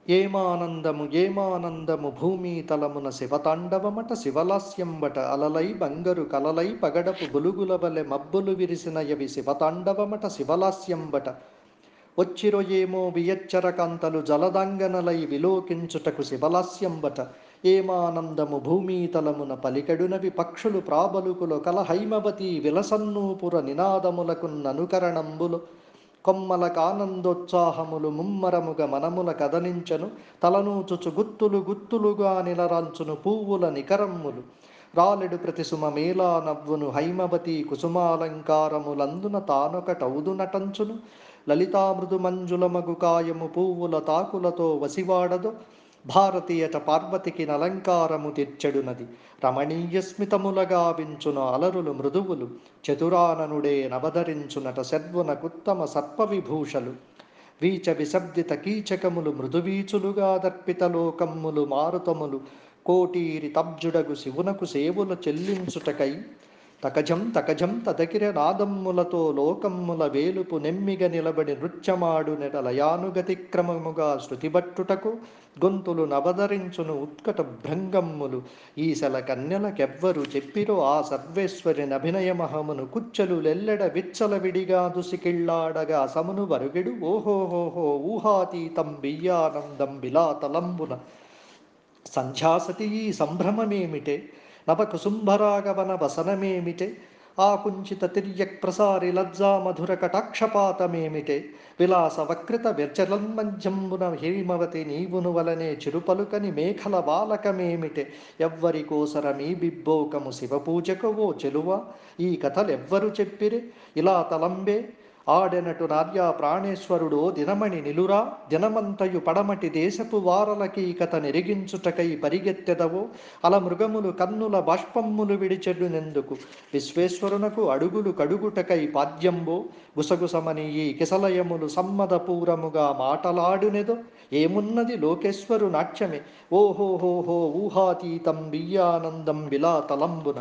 ఏమానందము ఏమానందము భూమి తలమున శివతాండవమట శివలాస్యంబట అలలై బంగరు కలలై పగడపు బులుగుల వలె మబ్బులు విరిసినయవి శివతాండవమట శివలాస్యంబట వచ్చిరొయేమో వియచ్చర కాంతలు జలదాంగనలై విలోకించుటకు శివలాస్యంబట ఏమానందము భూమితలమున పలికెడునవి పక్షులు ప్రాబలుకులు కల హైమవతి విలసన్నూపుర నినాదములకున్ననుకరణంబులు కొమ్మల కానందోత్సాహములు ముమ్మరముగ మనముల కదలించను తలనూచుచు గుత్తులు గుత్తులుగా నిలరాంచును పువ్వుల నికరమ్ములు రాలెడు ప్రతిసుమ మేలా నవ్వును హైమవతి కుసుమాలంకారములందున తానొకటౌదు నటంచును లలితామృదు మంజులమగు కాయము పువ్వుల తాకులతో వసివాడదు భారతీయట పార్వతికి నలంకారము తీర్చెడునది రమణీయ స్మితములగా వించున అలరులు మృదువులు చతురాననుడే నవధరించునట శర్వునకుత్తమ సర్పవిభూషలు వీచ విశబ్దిత కీచకములు మృదువీచులుగా దర్పిత లోకమ్ములు మారుతములు కోటీరి తబ్జుడగు శివునకు సేవుల చెల్లించుటకై తకజం తకజం తదకిర నాదమ్ములతో లోకమ్ముల వేలుపు నెమ్మిగ నిలబడి నృత్యమాడు నెటలయానుగతిక్రమముగా శృతిబట్టుటకు గొంతులు నవదరించును ఉత్కట భృంగమ్ములు ఈసల కన్యలకెవ్వరు చెప్పిరో ఆ సర్వేశ్వరి నభినయమహమును కుచ్చలు లెల్లెడ విచ్చల విడిగా దుసికిళ్ళాడగా సమును వరుగెడు ఓహోహోహో ఊహాతీతం బియ్యానందం బిలాతలంబున సంధ్యాసతి ఈ సంభ్రమమేమిటే నవకుసుంభరాగవన వసనమేమిటే ఆకుంచిత తిర్యక్ ప్రసారి లజ్జా మధుర కటాక్షపాతమేమిటే విలాస వక్ృత వ్యర్చలన్మంజంబున హేమవతి నీవును వలనే చిరుపలుకని మేఖల బాలకమేమిటే ఎవ్వరి కోసరమీ బిబ్బోకము శివపూజకు ఓ చెలువ ఈ కథలెవ్వరు చెప్పిరే ఇలా తలంబే ఆడెనటు నార్యా ప్రాణేశ్వరుడో దినమణి నిలురా దినమంతయు పడమటి దేశపు వారలకి కథ నెరిగించుటకై పరిగెత్తెదవో అల మృగములు కన్నుల బాష్పమ్ములు విడిచెడునెందుకు విశ్వేశ్వరునకు అడుగులు కడుగుటకై పాద్యంబో గుసగుసమని ఈ కిసలయములు సమ్మదపూరముగా మాటలాడునెదో ఏమున్నది లోకేశ్వరు నాట్యమే ఓహోహోహో ఊహాతీతం బియ్యానందం విలా తలంబున